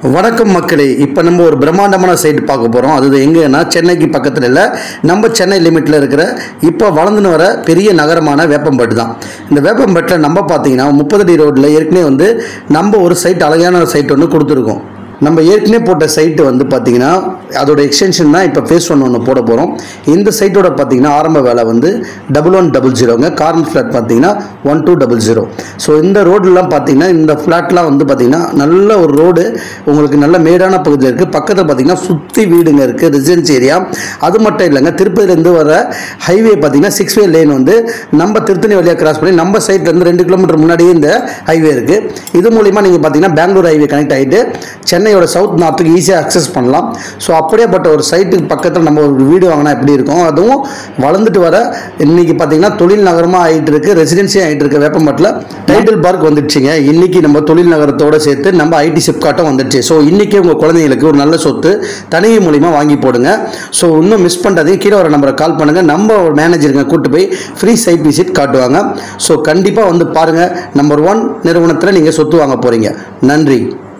வணக்கம் மக்களே இப்போ நம்ம ஒரு பிரம்மாண்டமான சைட் பார்க்க போகிறோம் அது எங்கன்னா சென்னைக்கு பக்கத்தில் இல்லை நம்ம சென்னை லிமிட்டில் இருக்கிற இப்போ வளர்ந்துன்னு வர பெரிய நகரமான வேப்பம்பட்டு தான் இந்த வேப்பம்பட்டில் நம்ம பார்த்தீங்கன்னா முப்பது அடி ரோட்டில் ஏற்கனவே வந்து நம்ம ஒரு சைட் அழகான சைட் ஒன்று கொடுத்துருக்கோம் நம்ம ஏற்கனவே போட்ட சைட்டு வந்து பார்த்தீங்கன்னா அதோட எக்ஸ்டென்ஷன் தான் இப்போ ஃபேஸ் ஒன் ஒன்று போட போகிறோம் இந்த சைட்டோட பார்த்தீங்கன்னா ஆரம்ப வேலை வந்து டபுள் ஒன் டபுள் ஜீரோங்க கார்னர் ஃப்ளாட் பார்த்தீங்கன்னா one two double zero so இந்த ரோடெலாம் பார்த்தீங்கன்னா இந்த ஃப்ளாட்லாம் வந்து பார்த்தீங்கன்னா நல்ல ஒரு ரோடு உங்களுக்கு நல்ல மேடான பகுதியில் இருக்குது பக்கத்தில் பார்த்தீங்கன்னா சுற்றி வீடுங்க இருக்குது ரெசிடென்ஸ் ஏரியா அது மட்டும் இல்லைங்க திருப்பதிலேருந்து வர ஹைவே பார்த்தீங்கன்னா சிக்ஸ் வே லேன் வந்து நம்ம திருத்தணி வழியாக கிராஸ் பண்ணி நம்ம சைட்லேருந்து ரெண்டு கிலோமீட்டர் முன்னாடியே இந்த ஹைவே இருக்குது இது மூலிமா நீங்கள் பார்த்தீங்கன்னா பெங்களூர் ஹைவே கனெக்ட் ஆகிட்டு சென்னையோட சவுத் நார்த்துக்கு ஈஸியாக அக்சஸ் பண்ணலாம் ஸோ அப்படியேப்பட்ட ஒரு சைட்டுக்கு பக்கத்தில் நம்ம ஒரு வீடு வாங்கினா எப்படி இருக்கும் அதுவும் வளர்ந்துட்டு வர இன்னைக்கு பார்த்தீங்கன்னா தொழில் நகரமாக ஆகிட்டு இருக்கு ரெசிடென்சியாக ஆகிட்டு இருக்கு வேப்பம்பட்டில் டைட்டில் பார்க் வந்துடுச்சுங்க இன்னைக்கு நம்ம தொழில் நகரத்தோட சேர்த்து நம்ம ஐடி சிப்காட்டும் வந்துடுச்சு ஸோ இன்னைக்கே உங்கள் குழந்தைங்களுக்கு ஒரு நல்ல சொத்து தனியை மூலிமா வாங்கி போடுங்க ஸோ இன்னும் மிஸ் பண்ணுறதையும் கீழே வர நம்பரை கால் பண்ணுங்கள் நம்ம ஒரு மேனேஜருங்க கூட்டு போய் ஃப்ரீ சைட் விசிட் காட்டுவாங்க ஸோ கண்டிப்பாக வந்து பாருங்கள் நம்பர் ஒன் நிறுவனத்தில் நீங்கள் சொத்து வாங்க போகிறீங்க நன்றி